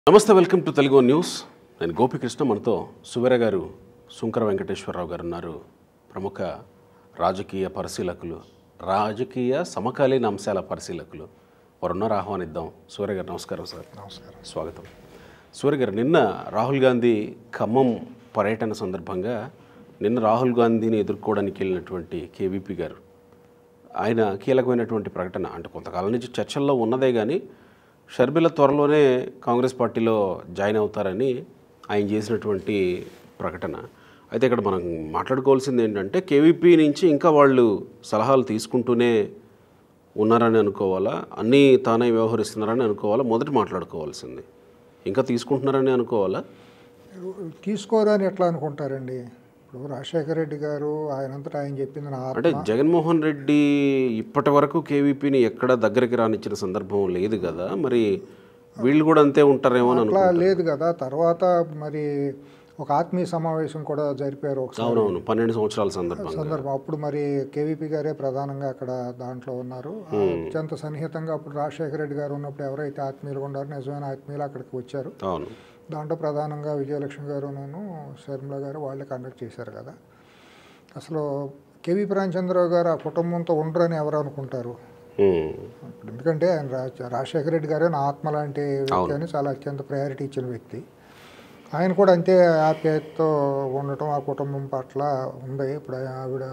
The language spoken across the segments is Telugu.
నమస్తే వెల్కమ్ టు తెలుగు న్యూస్ నేను గోపికృష్ణ మనతో సువీర గారు శుంకర వెంకటేశ్వరరావు గారు ఉన్నారు ప్రముఖ రాజకీయ పరిశీలకులు రాజకీయ సమకాలీన అంశాల పరిశీలకులు వారు ఉన్నారు ఆహ్వానిద్దాం సూర్య గారు నమస్కారం సార్ నమస్కారం స్వాగతం సూర్య గారు నిన్న రాహుల్ గాంధీ ఖమ్మం పర్యటన సందర్భంగా నిన్న రాహుల్ గాంధీని ఎదుర్కోవడానికి వెళ్ళినటువంటి కేవీపీ గారు ఆయన కీలకమైనటువంటి ప్రకటన అంటే కొంతకాలం నుంచి చర్చల్లో ఉన్నదే కానీ షర్మిల త్వరలోనే కాంగ్రెస్ పార్టీలో జాయిన్ అవుతారని ఆయన చేసినటువంటి ప్రకటన అయితే ఇక్కడ మనం మాట్లాడుకోవాల్సింది ఏంటంటే కేవీపీ నుంచి ఇంకా వాళ్ళు సలహాలు తీసుకుంటూనే ఉన్నారని అనుకోవాలా అన్నీ తానే వ్యవహరిస్తున్నారని అనుకోవాలా మొదట మాట్లాడుకోవాల్సింది ఇంకా తీసుకుంటున్నారని అనుకోవాలా తీసుకోరని ఎట్లా అనుకుంటారండి ఇప్పుడు రాజశేఖర రెడ్డి గారు ఆయనంతటా ఆయన చెప్పింది నా ఆత్మ అంటే జగన్మోహన్ రెడ్డి ఇప్పటి వరకు కేవీపీని ఎక్కడ దగ్గరికి రానిచ్చిన సందర్భం లేదు కదా మరి వీళ్ళు కూడా అంతే ఉంటారేమో అని అట్లా అనుకుంటా లేదు కదా తర్వాత మరి ఒక ఆత్మీయ సమావేశం కూడా జరిపారు ఒకసారి అవునవును పన్నెండు సంవత్సరాల సందర్భంగా సందర్భం అప్పుడు మరి కేవీపీ గారే ప్రధానంగా అక్కడ దాంట్లో ఉన్నారు అత్యంత సన్నిహితంగా అప్పుడు రాజశేఖర రెడ్డి గారు ఉన్నప్పుడు ఎవరైతే ఆత్మీయులు ఉన్నారో నిజమైన ఆత్మీయులు అక్కడికి వచ్చారు అవును దాంట్లో ప్రధానంగా విజయలక్ష్మి గారును శర్మిల గారు వాళ్ళే కండక్ట్ చేశారు కదా అసలు కేవీ రామచంద్రరావు గారు ఆ కుటుంబంతో ఉండరని ఎవరు అనుకుంటారు ఉమ్. ఇప్పుడు ఎందుకంటే ఆయన రా- రాజశేఖర రెడ్డి గారే నా ఆత్మ లాంటి వ్యక్తి అని చాలా అత్యంత ప్రయారిటీ ఇచ్చిన వ్యక్తి ఆయన కూడా అంతే ఆప్యాయతతో ఉండటం ఆ కుటుంబం పట్ల ఉంది ఇప్పుడు ఆవిడ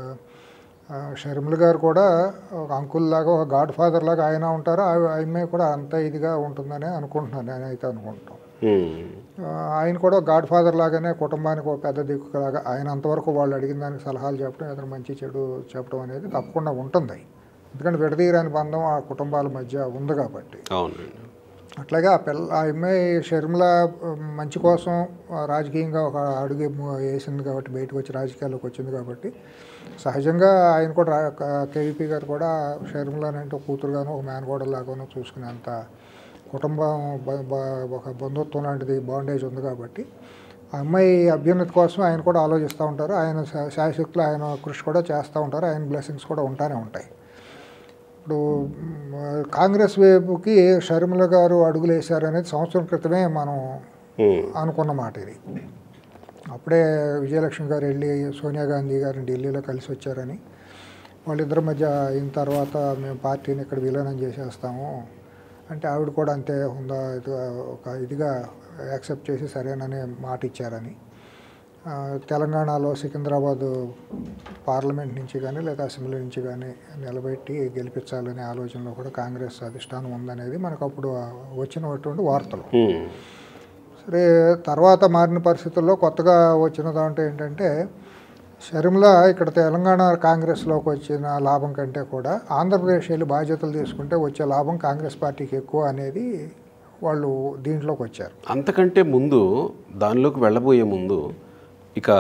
ఆ, షర్మిల గారు కూడా ఒక అంకుల్ లాగా ఒక గాడ్ ఫాదర్ లాగా ఆయన ఉంటారు ఆవి- ఆ అమ్మాయి కూడా అంత ఇదిగా ఉంటుందని అనుకుంటున్నాను నేనైతే అనుకుంటాం ఉమ్. ఆ, ఆయన కూడా గాడ్ ఫాదర్ లాగానే కుటుంబానికి ఒక పెద్ద దిక్కులాగా ఆయన అంతవరకు వాళ్ళు అడిగిన దానికి సలహాలు చెప్పడం ఏదైనా మంచి చెడు చెప్పడం అనేది తప్పకుండా ఉంటుంది ఎందుకంటే విడదీయరాని బంధం ఆ కుటుంబాల మధ్య ఉంది కాబట్టి అవునండి అట్లాగే ఆ పిల్ల ఆ అమ్మాయి షర్మిల ఆ, మంచి కోసం ఆ, రాజకీయంగా ఒక అడుగు ము- వేసింది కాబట్టి బయటకు వచ్చి రాజకీయాల్లోకి వచ్చింది కాబట్టి సహజంగా ఆయన కూడా కేవీపీ గారు కూడా షర్మిల అంటే ఒక కూతురుగాను ఒక మేనగోడలాగాను చూసుకునేంత కుటుంబం బ- బ- ఒక బంధుత్వం లాంటిది బాండేజ్ ఉంది కాబట్టి ఆ అమ్మాయి అభ్యున్నతి కోసం ఆయన కూడా ఆలోచిస్తూ ఉంటారు ఆయన శా- శాయశక్తులు ఆయన కృషి కూడా చేస్తూ ఉంటారు ఆయన బ్లెస్సింగ్స్ కూడా ఉంటానే ఉంటాయి ఇప్పుడు మ్, కాంగ్రెస్ వైపుకి షర్మిల గారు అడుగులు వేశారనేది సంవత్సరం క్రితమే మనం ఉమ్. అనుకున్న మాట ఇది అప్పుడే విజయలక్ష్మి గారు వెళ్ళి సోనియా గాంధీ గారిని ఢిల్లీలో కలిసి వచ్చారని వాళ్ళిద్దరి మధ్య అయిన తర్వాత మేము పార్టీని ఇక్కడ విలీనం చేసేస్తాము అంటే ఆవిడ కూడా అంతే ఉందా ఇదిగా ఒక ఇదిగా యాక్సెప్ట్ చేసి సరేనని మాట ఇచ్చారని ఆ, తెలంగాణలో సికింద్రాబాద్ పార్లమెంట్ నుంచి కానీ లేదా అసెంబ్లీ నుంచి కానీ నిలబెట్టి గెలిపించాలనే ఆలోచనలో కూడా కాంగ్రెస్ అధిష్టానం ఉందనేది మనకు అప్పుడు వచ్చినటువంటి వార్తలు ఉమ్. సరే తర్వాత మారిన పరిస్థితుల్లో కొత్తగా వచ్చిన దాంట్లో ఏంటంటే షర్మిల ఇక్కడ తెలంగాణ కాంగ్రెస్లోకి వచ్చిన లాభం కంటే కూడా ఆంధ్రప్రదేశ్ వెళ్ళి బాధ్యతలు తీసుకుంటే వచ్చే లాభం కాంగ్రెస్ పార్టీకి ఎక్కువ అనేది వాళ్ళు దీంట్లోకి వచ్చారు అంతకంటే ముందు దానిలోకి వెళ్ళబోయే ముందు ఇక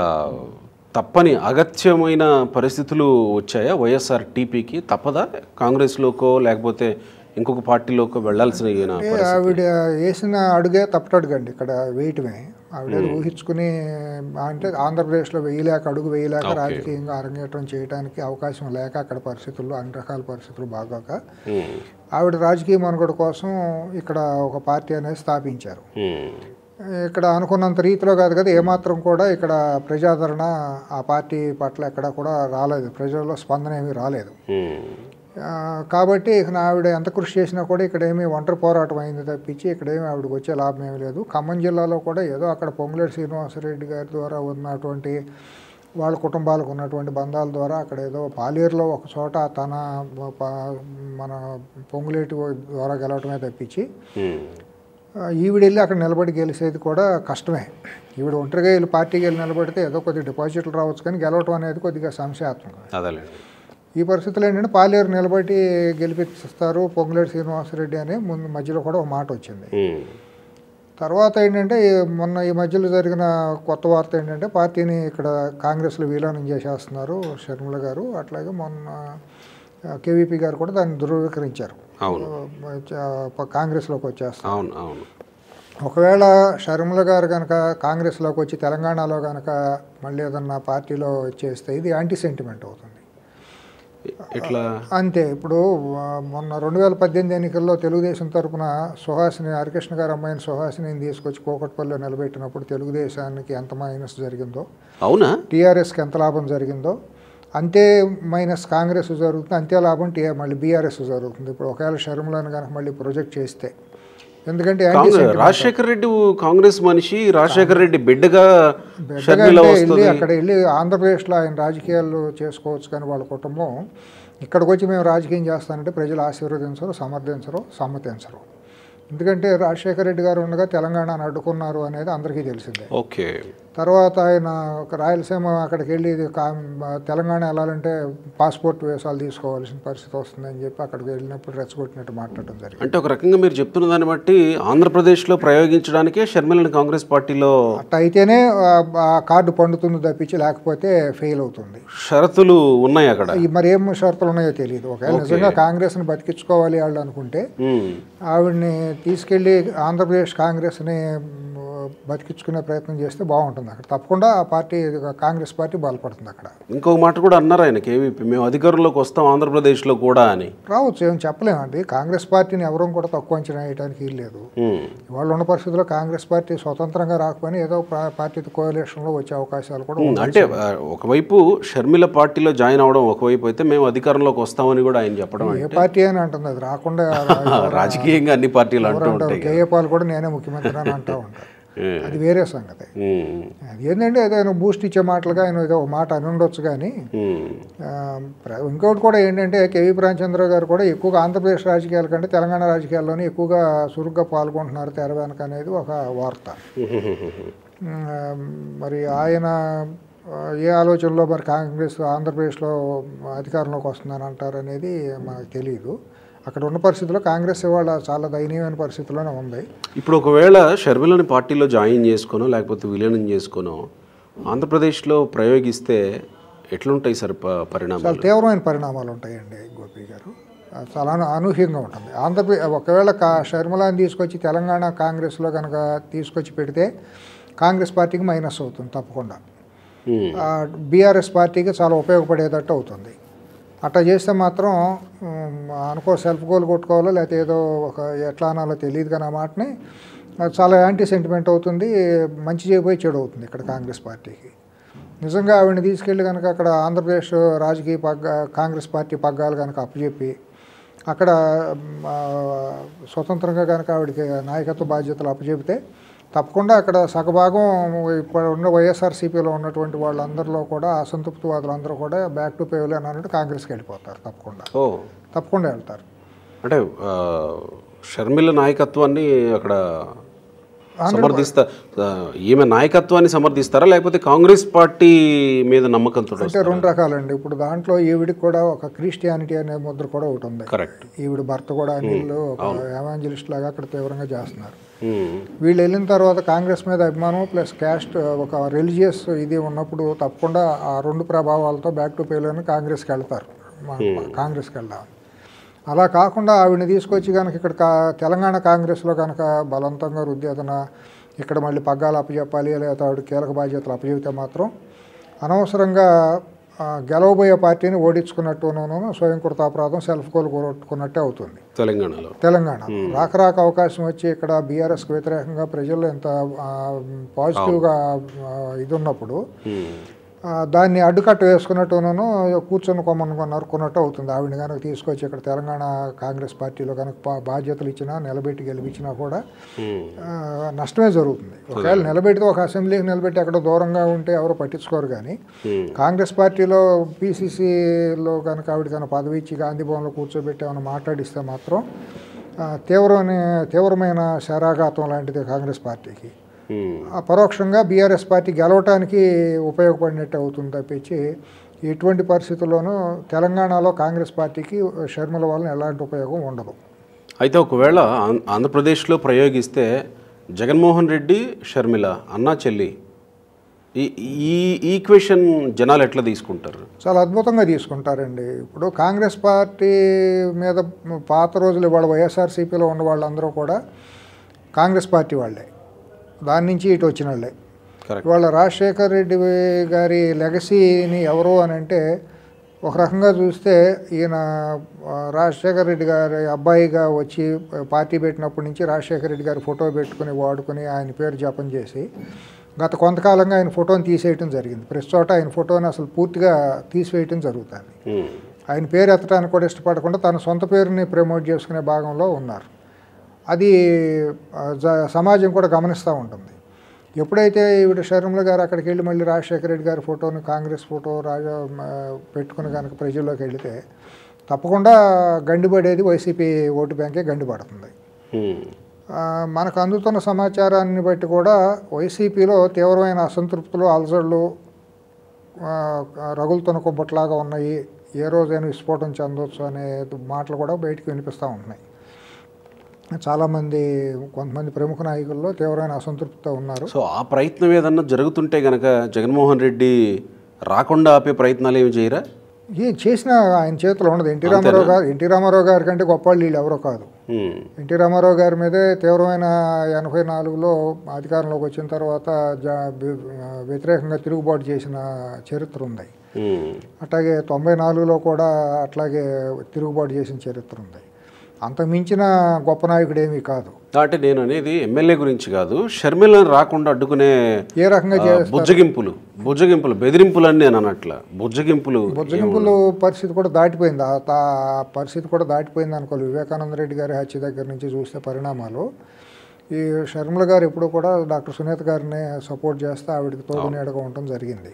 తప్పని అగత్యమైన పరిస్థితులు వచ్చాయా వైఎస్ఆర్ టీపీకి తప్పదా కాంగ్రెస్లోకో లేకపోతే ఇంకొక పార్టీలోకో వెళ్ళాల్సిన ఈయన అంటే పరిస్థితి? ఆవిడ వేసిన అడుగే తప్పటడుగండి ఇక్కడ వేయటమే ఆవిడ ఏదో ఊహించుకుని అంటే ఆంధ్రప్రదేశ్లో వేయలేక అడుగు వేయలేక రాజకీయంగా అరంగేట్రం చేయడానికి అవకాశం లేక అక్కడ పరిస్థితుల్లో అన్ని రకాల పరిస్థితులు బాగోక ఉమ్. ఆవిడ రాజకీయ మనుగడ కోసం ఇక్కడ ఒక పార్టీ అనేది స్థాపించారు ఉమ్. ఇక్కడ అనుకున్నంత రీతిలో కాదు కదా ఏమాత్రం కూడా ఇక్కడ ప్రజాదరణ ఆ పార్టీ పట్ల ఎక్కడ కూడా రాలేదు ప్రజల్లో స్పందన ఏమీ రాలేదు ఉమ్. ఆ, కాబట్టి ఇక ఆవిడ ఎంత కృషి చేసినా కూడా ఇక్కడ ఏమీ ఒంటరి పోరాటం అయింది తప్పించి ఇక్కడ ఏమీ ఆవిడకి వచ్చే లాభం ఏమీ లేదు ఖమ్మం జిల్లాలో కూడా ఏదో అక్కడ పొంగులేటి శ్రీనివాసరెడ్డి గారి ద్వారా ఉన్నటువంటి వాళ్ళ కుటుంబాలకు ఉన్నటువంటి బంధాల ద్వారా అక్కడ ఏదో పాలేరులో ఒక చోట తన ప- మన పొంగులేటి ద్వారా గెలవటమే తప్పించి ఉమ్. ఆ, ఈవిడ వెళ్ళి అక్కడ నిలబడి గెలిచేది కూడా కష్టమే ఈవిడ ఒంటరిగా వెళ్ళి పార్టీకి వెళ్ళి నిలబడితే ఏదో కొద్దిగా డిపాజిట్లు రావచ్చు కానీ గెలవటం అనేది కొద్దిగా సంశయాత్మకం అదేలేండి ఈ పరిస్థితులు ఏంటంటే పాలేరు నిలబడి గెలిపిస్తారు పొంగులేటి శ్రీనివాసరెడ్డి అనే ముందు మధ్యలో కూడా ఒక మాట వచ్చింది ఉమ్. తర్వాత ఏంటంటే ఈ మొన్న ఈ మధ్యలో జరిగిన కొత్త వార్త ఏంటంటే పార్టీని ఇక్కడ కాంగ్రెస్లో విలీనం చేసేస్తున్నారు షర్మిల గారు అట్లాగే మొన్న కేవీపీ గారు కూడా దాన్ని ధృవీకరించారు అవును ఆ, కాంగ్రెస్లోకి వచ్చేస్తారు అవును అవును ఒకవేళ షర్మిల గారు కనుక కాంగ్రెస్లోకి వచ్చి తెలంగాణలో కనుక మళ్ళీ ఏదన్నా పార్టీలో చేస్తే ఇది యాంటీ సెంటిమెంట్ అవుతుంది ఎట్లా అంతే ఇప్పుడు ఆ, మొన్న రెండు వేల పద్దెనిమిది ఎన్నికల్లో తెలుగుదేశం తరపున సుహాసిని హరికృష్ణ గారు అమ్మాయిని సుహాసిని తీసుకొచ్చి కోకట్పల్లిలో నిలబెట్టినప్పుడు తెలుగుదేశానికి ఎంత మైనస్ జరిగిందో అవునా టీఆర్ఎస్కి ఎంత లాభం జరిగిందో అంతే మైనస్ కాంగ్రెస్ జరుగుతుంది అంతే లాభం టీఆర్ మళ్ళీ బీఆర్ఎస్ జరుగుతుంది ఇప్పుడు ఒకవేళ షర్మిలను కనుక మళ్ళీ ప్రొజెక్ట్ చేస్తే ఎందుకంటే యాంటీ కాంగ్రెస్ రాజశేఖర్ రెడ్డి కాంగ్రెస్ మనిషి రాజశేఖర్ రెడ్డి బిడ్డగా బిడ్డగా షర్మిల అంటే వస్తుంది వెళ్ళి అక్కడ వెళ్ళి ఆంధ్రప్రదేశ్లో ఆయన రాజకీయాలు చేసుకోవచ్చు కానీ వాళ్ళ కుటుంబం ఇక్కడికి వచ్చి మేము రాజకీయం చేస్తానంటే ప్రజలు ఆశీర్వదించరు సమర్థించరు సమ్మతించరు ఎందుకంటే రాజశేఖర రెడ్డి గారు ఉండగా తెలంగాణను అడ్డుకున్నారు అనేది అందరికీ తెలిసిందే ఓకే తర్వాత ఆయన ఒక రాయలసీమ అక్కడికి వెళ్ళి ఇది కా- తెలంగాణ వెళ్ళాలంటే పాస్పోర్ట్ వేసాలు తీసుకోవాల్సిన పరిస్థితి వస్తుందని చెప్పి అక్కడికి వెళ్ళినప్పుడు రెచ్చగొట్టినట్టు మాట్లాడడం జరిగింది అంటే ఒక రకంగా మీరు చెప్తున్న దాన్ని బట్టి ఆంధ్రప్రదేశ్లో ప్రయోగించడానికే షర్మిలను కాంగ్రెస్ పార్టీలో అట్ట అయితేనే ఆ- ఆ కార్డు పండుతుంది తప్పించి లేకపోతే ఫెయిల్ అవుతుంది షరతులు ఉన్నాయి అక్కడ ఈ మరి ఏం షరతులు ఉన్నాయో తెలియదు ఒకవేళ నిజంగా కాంగ్రెస్ని బతికించుకోవాలి వాళ్ళు అనుకుంటే ఉమ్. ఆవిడ్ని తీసుకెళ్ళి ఆంధ్రప్రదేశ్ కాంగ్రెస్ని మ్, బతికించుకునే ప్రయత్నం చేస్తే బాగుంటుంది అక్కడ తప్పకుండా ఆ పార్టీ కాంగ్రెస్ పార్టీ బలపడుతుంది అక్కడ ఇంకొక మాట కూడా అన్నారు ఆయన కేవీపీ మేము అధికారంలోకి వస్తాం ఆంధ్రప్రదేశ్లో కూడా అని రావచ్చు ఏం చెప్పలేమండి కాంగ్రెస్ పార్టీని ఎవరూ కూడా తక్కువ అంచనా వేయడానికి వీల్లేదు ఉమ్. ఇవాళ ఉన్న పరిస్థితుల్లో కాంగ్రెస్ పార్టీ స్వతంత్రంగా రాకపోయినా ఏదో పా- పార్టీతో కోalitionలో వచ్చే అవకాశాలు కూడా ఉమ్, అంటే ఆ, ఒకవైపు షర్మిల పార్టీలో జాయిన్ అవడం ఒకవైపు అయితే మేము అధికారంలోకి వస్తామని కూడా ఆయన చెప్పడం ఏ పార్టీ అని అంటుంది అది రాకుండా రాజకీయంగా అన్ని పార్టీలు అంటూ అంటారు ఉంటాయి కేఏ పాల్ కూడా నేనే ముఖ్యమంత్రి అని అంటూ ఉంటారు ఉమ్. అది వేరే సంగతి ఉమ్. అది ఏంటంటే ఏదో ఆయన బూస్ట్ ఇచ్చే మాటలుగా ఆయన ఏదో ఒక మాట అని ఉండొచ్చు కానీ ఉమ్. ఆ, ప్ర- ఇంకొకటి కూడా ఏంటంటే కేవీ ప్రాంచంద్ర గారు కూడా ఎక్కువగా ఆంధ్రప్రదేశ్ రాజకీయాల కంటే తెలంగాణ రాజకీయాల్లోనే ఎక్కువగా చురుగ్గా పాల్గొంటున్నారు తెర వెనక అనేది ఒక వార్త ఆ, మరి ఆయన ఆ, ఏ ఆలోచనలో మరి కాంగ్రెస్ ఆంధ్రప్రదేశ్లో అధికారంలోకి వస్తుందని అంటారు అనేది మనకు తెలియదు అక్కడ ఉన్న పరిస్థితుల్లో కాంగ్రెస్ ఇవాళ చాలా దయనీయమైన పరిస్థితిలోనే ఉంది ఇప్పుడు ఒకవేళ షర్మిలని పార్టీలో జాయిన్ చేసుకోనో లేకపోతే విలీనం చేసుకోనో ఆంధ్రప్రదేశ్లో ప్రయోగిస్తే ఎట్లుంటాయి సార్ ప- పరిణామాలు చాలా తీవ్రమైన పరిణామాలు ఉంటాయండి గోపి గారు ఆ, చాలా అను- అనూహ్యంగా ఉంటుంది ఆంధ్రప్రదేశ్ ఒకవేళ కా షర్మిలాని తీసుకొచ్చి తెలంగాణ కాంగ్రెస్లో కనుక తీసుకొచ్చి పెడితే కాంగ్రెస్ పార్టీకి మైనస్ అవుతుంది తప్పకుండా ఉమ్. బీఆర్ఎస్ పార్టీకి చాలా ఉపయోగపడేటట్టు అవుతుంది అట్లా చేస్తే మాత్రం ఉమ్, అనుకో సెల్ఫ్ గోల్ కొట్టుకోవాలో లేకపోతే ఏదో ఒక ఎట్లా అనాలో తెలియదు కానీ ఆ మాటని అది చాలా యాంటీ సెంటిమెంట్ అవుతుంది మంచి చేయబోయి చెడు అవుతుంది ఇక్కడ కాంగ్రెస్ పార్టీకి నిజంగా ఆవిడని తీసుకెళ్ళి కనుక అక్కడ ఆంధ్రప్రదేశ్ రాజకీయ పగ్గ కాంగ్రెస్ పార్టీ పగ్గాలు కనుక అప్పచెప్పి అక్కడ మ్, ఆ, స్వతంత్రంగా కనుక ఆవిడకి నాయకత్వ బాధ్యతలు అప్పచెపితే తప్పకుండా అక్కడ సగభాగం ఇప్పుడు ఉన్న వైఎస్ఆర్సీపీలో ఉన్నటువంటి వాళ్ళందరిలో కూడా అసంతృప్తివాదులు అందరూ కూడా బ్యాక్ టు పేవలే అన్నట్టు కాంగ్రెస్కి వెళ్ళిపోతారు తప్పకుండా ఓ తప్పకుండా వెళ్తారు అంటే ఆ, షర్మిల నాయకత్వాన్ని అక్కడ సమర్థిస్తా ఆ, ఈమె నాయకత్వాన్ని సమర్థిస్తారా లేకపోతే కాంగ్రెస్ పార్టీ మీద నమ్మకంతో అంటే రెండు రకాలండి ఇప్పుడు దాంట్లో ఈవిడికి కూడా ఒక క్రిస్టియానిటీ అనే ముద్ర కూడా ఒకటి ఉంది కరెక్ట్ ఈవిడ భర్త కూడా అనిల్ ఒక ఎవాంజలిస్ట్ లాగా అక్కడ తీవ్రంగా చేస్తున్నారు వీళ్ళు వెళ్ళిన తర్వాత కాంగ్రెస్ మీద అభిమానం ప్లస్ క్యాస్ట్ ఒక రిలీజియస్ ఇది ఉన్నప్పుడు తప్పకుండా ఆ రెండు ప్రభావాలతో బ్యాక్ టు పేలోని కాంగ్రెస్కి వెళ్తారు మా- కాంగ్రెస్కి వెళ్దామని అలా కాకుండా ఆవిడని తీసుకొచ్చి కనుక ఇక్కడ కా తెలంగాణ కాంగ్రెస్లో కనుక బలవంతంగా రుద్దేతన ఇక్కడ మళ్ళీ పగ్గాలు అప్పచెప్పాలి లేదా ఆవిడ కీలక బాధ్యతలు అప్పచెపితే మాత్రం అనవసరంగా ఆ, గెలవబోయే పార్టీని ఓడించుకున్నట్టును స్వయం కృతాపరాధం సెల్ఫ్ గోల్ కొట్టుకున్నట్టే అవుతుంది తెలంగాణలో తెలంగాణ రాక రాక అవకాశం వచ్చి ఇక్కడ బీఆర్ఎస్కి వ్యతిరేకంగా ప్రజల్లో ఎంత ఆ, పాజిటివ్గా ఆ, ఇది ఉన్నప్పుడు ఉమ్. ఆ, దాన్ని అడ్డుకట్ట వేసుకున్నట్టును కూర్చొని కొమ్మను నరుకున్నట్టు అవుతుంది ఆవిడ కనుక తీసుకొచ్చి ఇక్కడ తెలంగాణ కాంగ్రెస్ పార్టీలో కనుక బా- బాధ్యతలు ఇచ్చినా నిలబెట్టి గెలిపించినా కూడా ఉమ్. ఆ, నష్టమే జరుగుతుంది ఒకవేళ నిలబెడితే ఒక అసెంబ్లీకి నిలబెట్టి అక్కడ దూరంగా ఉంటే ఎవరు పట్టించుకోరు కానీ ఉమ్. కాంగ్రెస్ పార్టీలో పీసీసీలో కనుక ఆవిడ కనుక పదవి ఇచ్చి గాంధీ భవన్లో కూర్చోబెట్టి ఏమైనా మాట్లాడిస్తే మాత్రం ఆ, తీవ్రమైన తీవ్రమైన శరాఘాతం లాంటిది కాంగ్రెస్ పార్టీకి ఉమ్. ఆ పరోక్షంగా బీఆర్ఎస్ పార్టీ గెలవటానికి ఉపయోగపడినట్టు అవుతుంది తప్పించి ఎటువంటి పరిస్థితుల్లోనూ తెలంగాణలో కాంగ్రెస్ పార్టీకి షర్మిల వలన ఎలాంటి ఉపయోగం ఉండదు అయితే ఒకవేళ ఆం- ఆంధ్రప్రదేశ్లో ప్రయోగిస్తే జగన్మోహన్ రెడ్డి షర్మిల అన్నా చెల్లి ఈ ఈ ఈక్వేషన్ జనాలు ఎట్లా తీసుకుంటారు చాలా అద్భుతంగా తీసుకుంటారండి ఇప్పుడు కాంగ్రెస్ పార్టీ మీద పాత రోజులు ఇవాళ వైఎస్ఆర్సీపీలో ఉన్న వాళ్ళందరూ కూడా కాంగ్రెస్ పార్టీ వాళ్ళే దాని నుంచి ఇటు వచ్చిన వాళ్ళే కరెక్ట్ ఇవాళ రాజశేఖర్ రెడ్డి గారి లెగసీని ఎవరు అని అంటే ఒక రకంగా చూస్తే ఈయన ఆ, రాజశేఖర రెడ్డి గారి అబ్బాయిగా వచ్చి ఆ, పార్టీ పెట్టినప్పటి నుంచి రాజశేఖర రెడ్డి గారి ఫోటో పెట్టుకుని వాడుకుని ఆయన పేరు జపం చేసి గత కొంతకాలంగా ఆయన ఫోటోని తీసేయటం జరిగింది ప్రతి చోట ఆయన ఫోటోని అసలు పూర్తిగా తీసివేయటం జరుగుతుంది ఉమ్. ఆయన పేరు ఎత్తడానికి కూడా ఇష్టపడకుండా తన సొంత పేరుని ప్రమోట్ చేసుకునే భాగంలో ఉన్నారు అది ఆ, జ- సమాజం కూడా గమనిస్తూ ఉంటుంది ఎప్పుడైతే ఈవిడ షర్మిల గారు అక్కడికి వెళ్ళి మళ్ళీ రాజశేఖర రెడ్డి గారి ఫోటోని కాంగ్రెస్ ఫోటో రాజా ఆ, పెట్టుకుని కనుక ప్రజల్లోకి వెళితే తప్పకుండా గండిపడేది వైసీపీ ఓటు బ్యాంకే గండిపడుతుంది ఉమ్. ఆ, మనకు అందుతున్న సమాచారాన్ని బట్టి కూడా వైసీపీలో తీవ్రమైన అసంతృప్తులు అలజడులు ఆ, రగులుతున్న కుంపట్లాగా ఉన్నాయి ఏ రోజైనా విస్ఫోటం చెందవచ్చు అనే మాటలు కూడా బయటికి వినిపిస్తూ ఉంటున్నాయి చాలామంది కొంతమంది ప్రముఖ నాయకుల్లో తీవ్రమైన అసంతృప్తితో ఉన్నారు సో ఆ ప్రయత్నం ఏదన్నా జరుగుతుంటే గనక జగన్మోహన్ రెడ్డి రాకుండా ఆపే ప్రయత్నాలు ఏమి చేయరా ఏం చేసినా ఆయన చేతిలో ఉండదు ఎన్టీ రామారావు గారు ఎన్టీ రామారావు గారి కంటే గొప్ప వాళ్ళు వీళ్ళు ఎవరో కాదు ఉమ్. ఎన్టీ రామారావు గారి మీదే తీవ్రమైన ఎనభై నాలుగులో అధికారంలోకి వచ్చిన తర్వాత జా- వ్య- వ్యతిరేకంగా తిరుగుబాటు చేసిన చరిత్ర ఉంది ఉమ్. అట్లాగే తొంభై నాలుగులో కూడా అట్లాగే తిరుగుబాటు చేసిన చరిత్ర ఉంది అంత మించిన గొప్ప నాయకుడు ఏమీ కాదు అంటే నేను అనేది ఎమ్మెల్యే గురించి కాదు షర్మిలను రాకుండా అడ్డుకునే ఏ రకంగా ఆ, చే బుజ్జగింపులు బుజ్జగింపులు బెదిరింపులు అని నేను అనట్ల బుజ్జగింపులు బుజ్జగింపులు పరిస్థితి కూడా దాటిపోయింది ఆ తా- ఆ పరిస్థితి కూడా దాటిపోయింది అనుకోవాలి వివేకానంద రెడ్డి గారి హత్య దగ్గర నుంచి చూస్తే పరిణామాలు ఈ షర్మిల గారు ఎప్పుడూ కూడా డాక్టర్ సునీత గారిని సపోర్ట్ చేస్తే ఆవిడకి తోడు నీడగా ఉండటం జరిగింది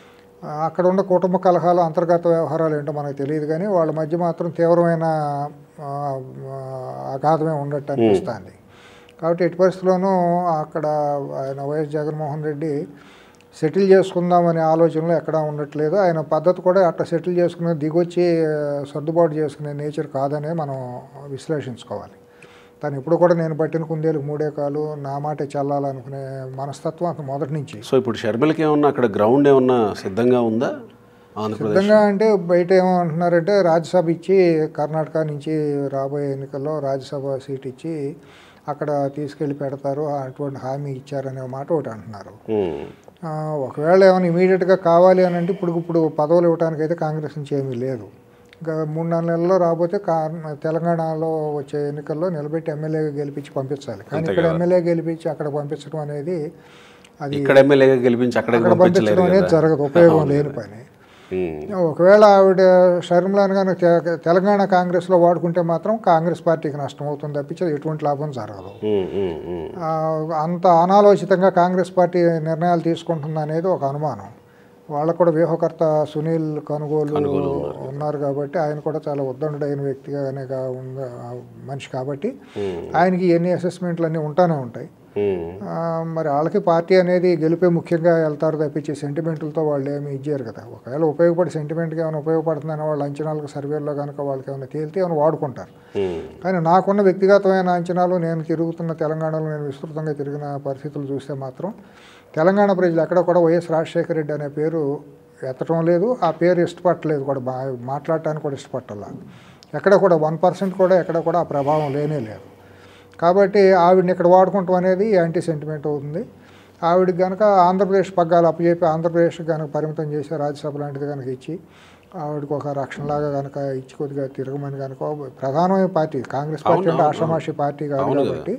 ఆ, అక్కడ ఉన్న కుటుంబ కలహాలు అంతర్గత వ్యవహారాలు ఏంటో మనకు తెలియదు కానీ వాళ్ళ మధ్య మాత్రం తీవ్రమైన ఆ, ఆ, అగాధమే ఉన్నట్టు అనిపిస్తుంది కాబట్టి ఎట్టి పరిస్థితుల్లోనూ అక్కడ ఆయన వైఎస్ జగన్మోహన్ రెడ్డి సెటిల్ చేసుకుందామనే ఆలోచనలో ఎక్కడా ఉండట్లేదు ఆయన పద్ధతి కూడా అట్లా సెటిల్ చేసుకునే దిగొచ్చి ఆ, సర్దుబాటు చేసుకునే నేచర్ కాదనే మనం విశ్లేషించుకోవాలి తను ఇప్పుడు కూడా నేను పట్టిన కుందేలు మూడే కాలు నా మాటే చల్లాలనుకునే మనస్తత్వం అతను మొదటి నుంచి సో ఇప్పుడు షర్మిలకి ఏమన్నా అక్కడ గ్రౌండ్ ఏమన్నా సిద్ధంగా ఉందా ఆంధ్రప్రదేశ్ సిద్ధంగా అంటే బయట ఏమంటున్నారంటే రాజ్యసభ ఇచ్చి కర్ణాటక నుంచి రాబోయే ఎన్నికల్లో రాజ్యసభ సీట్ ఇచ్చి అక్కడ తీసుకెళ్ళి పెడతారు అటువంటి హామీ ఇచ్చారనే మాట ఒకటి అంటున్నారు ఉమ్. ఆ, ఒకవేళ ఏమైనా ఇమీడియట్గా కావాలి అని అంటే ఇప్పుడు ఇప్పుడు పదవులు ఇవ్వడానికి అయితే కాంగ్రెస్ నుంచి ఏమీ లేదు ఇంకా మూడు నాలుగు నెలల్లో రాబోతే కా తెలంగాణలో వచ్చే ఎన్నికల్లో నిలబెట్టి ఎమ్మెల్యేగా గెలిపించి పంపించాలి కానీ ఇక్కడ ఎమ్మెల్యే గెలిపించి అక్కడ పంపించడం అనేది అది ఇక్కడ ఎమ్మెల్యేగా గెలిపించి అక్కడ అక్కడ పంపించలేరు పంపించడం అనేది కదా జరగదు ఉపయోగం లేని పని ఉమ్. ఒకవేళ ఆవిడ షర్మిలాని కానీ తెలంగాణ కాంగ్రెస్లో వాడుకుంటే మాత్రం కాంగ్రెస్ పార్టీకి నష్టం అవుతుంది తప్పించి ఎటువంటి లాభం జరగదు ఉమ్, ఉమ్, ఉమ్. ఆ, అంత అనాలోచితంగా కాంగ్రెస్ పార్టీ నిర్ణయాలు తీసుకుంటుంది అనేది ఒక అనుమానం వాళ్ళకు కూడా వ్యూహకర్త సునీల్ కనుగోలు ఉన్నారు కాబట్టి ఆయన కూడా చాలా ఉద్దండుడైన వ్యక్తిగానే కా- ఉన్న మనిషి కాబట్టి ఉమ్. ఆయనకి ఎన్ని అసెస్మెంట్లు అన్నీ ఉంటానే ఉంటాయి ఉమ్. ఆ, మరి వాళ్ళకి పార్టీ అనేది గెలిపే ముఖ్యంగా వెళ్తారు తప్పించి సెంటిమెంట్లతో వాళ్ళు ఏమి ఇచ్చారు కదా ఒకవేళ ఉపయోగపడి సెంటిమెంట్కి ఏమైనా ఉపయోగపడుతుందని వాళ్ళ అంచనాలకు సర్వేల్లో కనుక వాళ్ళకి ఏమైనా తేలితే ఏమైనా వాడుకుంటారు ఉమ్. కానీ నాకున్న వ్యక్తిగతమైన అంచనాలు నేను తిరుగుతున్న తెలంగాణలో నేను విస్తృతంగా తిరిగిన పరిస్థితులు చూస్తే మాత్రం తెలంగాణ ప్రజలు ఎక్కడ కూడా వైఎస్ రాజశేఖర రెడ్డి అనే పేరు ఎత్తడం లేదు ఆ పేరు ఇష్టపడలేదు కూడా బా మాట్లాడటానికి కూడా ఇష్టపట్టాల ఎక్కడ కూడా వన్ పర్సెంట్ కూడా ఎక్కడ కూడా ఆ ప్రభావం లేనే లేదు కాబట్టి ఆవిడని ఇక్కడ వాడుకుంటాం అనేది యాంటీ సెంటిమెంట్ అవుతుంది ఆవిడకి కనుక ఆంధ్రప్రదేశ్ పగ్గాలు అప్పచెప్పి ఆంధ్రప్రదేశ్ కనుక పరిమితం చేసి రాజ్యసభ లాంటిది కనుక ఇచ్చి ఆవిడకి ఒక రక్షణలాగా కనుక ఇచ్చి కొద్దిగా తిరగమని కనుక ప్రధానమైన పార్టీ కాంగ్రెస్ పార్టీ అంటే ఆషామాషి పార్టీ కాదు కాబట్టి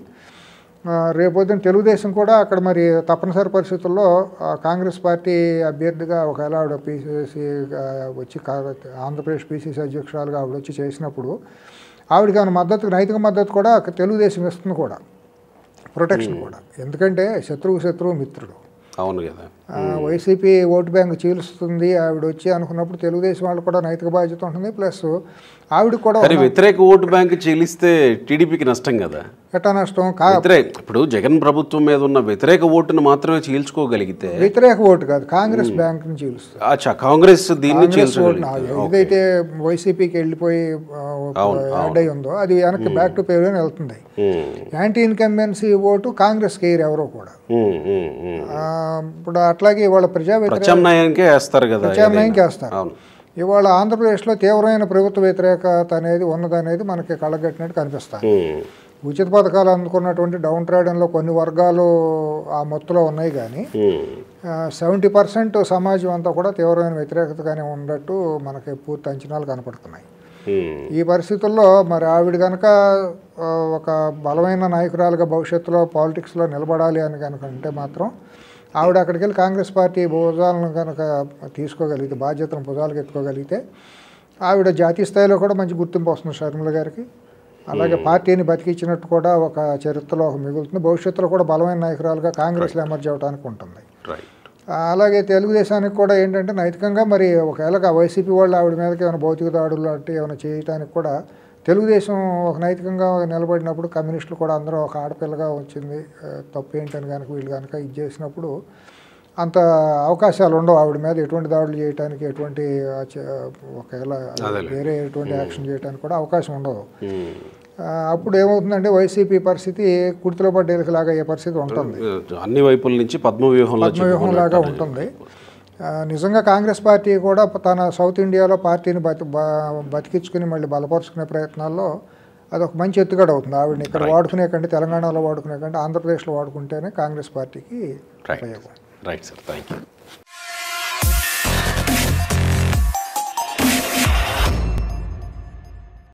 ఆ, రేపొద్దున తెలుగుదేశం కూడా అక్కడ మరి తప్పనిసరి పరిస్థితుల్లో ఆ, కాంగ్రెస్ పార్టీ అభ్యర్థిగా ఒకవేళ ఆవిడ పీసీసీ వచ్చి కా- ఆంధ్రప్రదేశ్ పీసీసీ అధ్యక్షురాలుగా ఆవిడ వచ్చి చేసినప్పుడు ఆవిడకి ఆమె మద్దతు నైతిక మద్దతు కూడా తెలుగుదేశం ఇస్తుంది కూడా ప్రొటెక్షన్ కూడా ఎందుకంటే శత్రువు శత్రువు మిత్రుడు అవును కదా ఆ, వైసీపీ ఓటు బ్యాంక్ చీలుస్తుంది ఆవిడ వచ్చి అనుకున్నప్పుడు తెలుగుదేశం వాళ్ళు కూడా నైతిక బాధ్యత ఉంటుంది ప్లస్ ఆవిడ కూడా కానీ వ్యతిరేక ఓటు బ్యాంక్ చెల్లిస్తే టీడీపీకి నష్టం కదా ఎట్టా నష్టం కా వ్యతిరేక ఇప్పుడు జగన్ ప్రభుత్వం మీద ఉన్న వ్యతిరేక ఓటును మాత్రమే చీల్చుకోగలిగితే వ్యతిరేక ఓటు కాదు కాంగ్రెస్ బ్యాంక్ నుంచి చీలుస్తుంది అచ్చా కాంగ్రెస్ దీన్ని కాంగ్రెస్ ఓటు చీల్చగలిగితే ఏదైతే వైసీపీకి వెళ్ళిపోయి యాడ్ అయి ఉందో అది వెనక్కి బ్యాక్ టు పేరు వెళ్తుంది um, anti incumbency vote Congress care ఎవరో కూడా ఉమ్, ఉమ్, ఉమ్. ఆ, ఇప్పుడు అట్లాగే ఇవాళ ప్రజా వ్యతిరేక ప్రత్యామ్నాయానికే వేస్తారు కదా ప్రత్యామ్నాయంకి ఏదైనా. వేస్తారు అవును ఇవాళ ఆంధ్రప్రదేశ్లో తీవ్రమైన ప్రభుత్వ వ్యతిరేకత అనేది ఉన్నదనేది మనకి కళ్ళగట్టినట్టు కనిపిస్తుంది ఉమ్, ఉచిత పథకాలు అందుకున్నటువంటి డౌన్ ట్రేడన్లో కొన్ని వర్గాలు ఆ మొత్తులో ఉన్నాయి కానీ ఉమ్, సెవెంటీ పర్సెంట్ సమాజం అంతా కూడా తీవ్రమైన వ్యతిరేకతగానే ఉన్నట్టు మనకి పూర్తి అంచనాలు కనపడుతున్నాయి ఉమ్, ఈ పరిస్థితుల్లో మరి ఆవిడ కనుక ఆ, ఒక బలమైన నాయకురాలుగా భవిష్యత్తులో పాలిటిక్స్లో నిలబడాలి అని కనుక అంటే మాత్రం ఆవిడ అక్కడికి వెళ్ళి కాంగ్రెస్ పార్టీ భుజాలను కనుక తీసుకోగలిగితే బాధ్యతను భుజాలకు ఎత్తుకోగలిగితే ఆవిడ జాతీయ స్థాయిలో కూడా మంచి గుర్తింపు వస్తుంది షర్మిల గారికి అలాగే పార్టీని బతికించినట్టు కూడా ఒక చరిత్రలో ఒక మిగులుతుంది భవిష్యత్తులో కూడా బలమైన నాయకురాలుగా కాంగ్రెస్లో ఎమర్జ్ అవడానికి ఉంటుంది రైట్ ఆ, అలాగే తెలుగుదేశానికి కూడా ఏంటంటే నైతికంగా మరి ఒకవేళ ఆ వైసీపీ వాళ్ళు ఆవిడ మీదకి ఏమైనా భౌతిక దాడులు లాంటి ఏమైనా చేయటానికి కూడా తెలుగుదేశం ఒక నైతికంగా నిలబడినప్పుడు కమ్యూనిస్టులు కూడా అందరూ ఒక ఆడపిల్లగా వచ్చింది ఆ, తప్పు ఏంటని కనుక వీళ్ళు కనుక ఇది చేసినప్పుడు అంత అవకాశాలు ఉండవు ఆవిడ మీద ఎటువంటి దాడులు చేయడానికి ఎటువంటి ఆ, చ- ఒకవేళ అదేలే. వేరే ఎటువంటి యాక్షన్ చేయడానికి కూడా అవకాశం ఉండదు ఉమ్. ఆ, అప్పుడు ఏమవుతుందంటే వైసీపీ పరిస్థితి కుర్తిలో పడ్డ ఎలుకలాగా అయ్యే పరిస్థితి ఉంటుంది అన్ని వైపుల నుంచి పద్మవ్యూహంలో పద్మవ్యూహం లాగా ఉంటుంది ఆ, నిజంగా కాంగ్రెస్ పార్టీ కూడా తన సౌత్ ఇండియాలో పార్టీని బతి బ- బతికించుకుని మళ్ళీ బలపరుచుకునే ప్రయత్నాల్లో అదొక మంచి ఎత్తుగడ అవుతుంది ఆవిడని ఇక్కడ వాడుకునే కంటే తెలంగాణలో వాడుకునే కంటే ఆంధ్రప్రదేశ్లో వాడుకుంటేనే కాంగ్రెస్ పార్టీకి రైట్ ఉపయోగం రైట్ సార్ థ్యాంక్ యూ